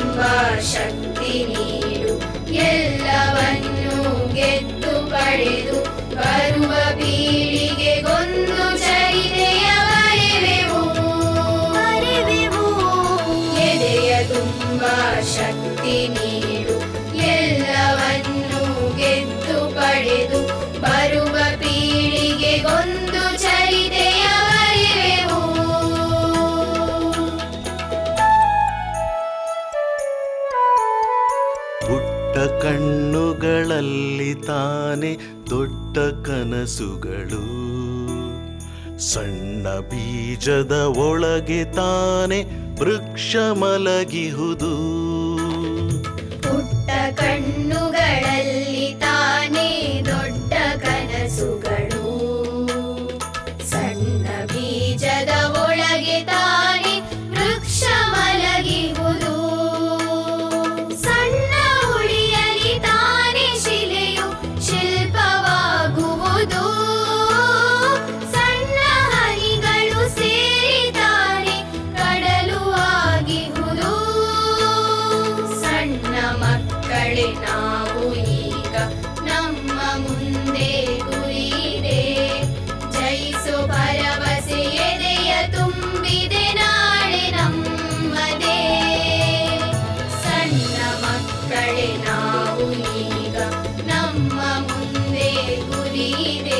ತುಂಬಾ ಶಕ್ತಿ ನೀಡು ಎಲ್ಲವನ್ನೂ ಗೆದ್ದು ಪಡೆದು ಬರುವ ಪೀಳಿಗೆಗೊಂದು ಚರಿತೆಯ ಬರೆವೆವು ಎದೆಯ ತುಂಬಾ ಶಕ್ತಿ ನೀಡು ಎಲ್ಲವನ್ನೂ ಗೆದ್ದು ಪಡೆದು ಬರುವ ಪೀಳಿಗೆಗೊಂದು ಚರಿತೆಯ ಬರೆವೆವು ಪುಟ್ಟ ಕಣ್ಣುಗಳಲ್ಲಿ ತಾನೆ ದೊಡ್ಡ ಕನಸುಗಳು ಸಣ್ಣ ಬೀಜದ ಒಳಗೆ ತಾನೆ ವೃಕ್ಷ ಮಲಗಿಹುದು ಪುಟ್ಟ ಕಣ್ಣುಗಳಲ್ಲಿ ತಾನೇ ದೊಡ್ಡ ಕನಸುಗಳು ಸಣ್ಣ ಬೀಜದ ಒಳಗೆ ತಾನೇ ವೃಕ್ಷ ಮಲಗಿಹುದು ಸಣ್ಣ ಹುಳಿಯಲಿ ತಾನೇ ಶಿಲೆಯು ಶಿಲ್ಪವಾಗುವುದು ಸಣ್ಣ ಹನಿಗಳು ಸೇರಿ ತಾನೇ ಕಡಲು ಆಗಿಹುದು ಸಣ್ಣ ಮಕ್ಕಳೇ ನಾವು ಈಗ ನಮ್ಮ ಮುಂದೆ ಗುರಿದೆ ಜಯಿಸೋ ಭರವಸೆ ಎದೆಯ ತುಂಬಿದೆ ನಾಳೆ ನಮ್ಮದೇ ಸಣ್ಣ ಮಕ್ಕಳೇ ನಾವು ಈಗ ನಮ್ಮ ಮುಂದೆ ಗುರಿದೆ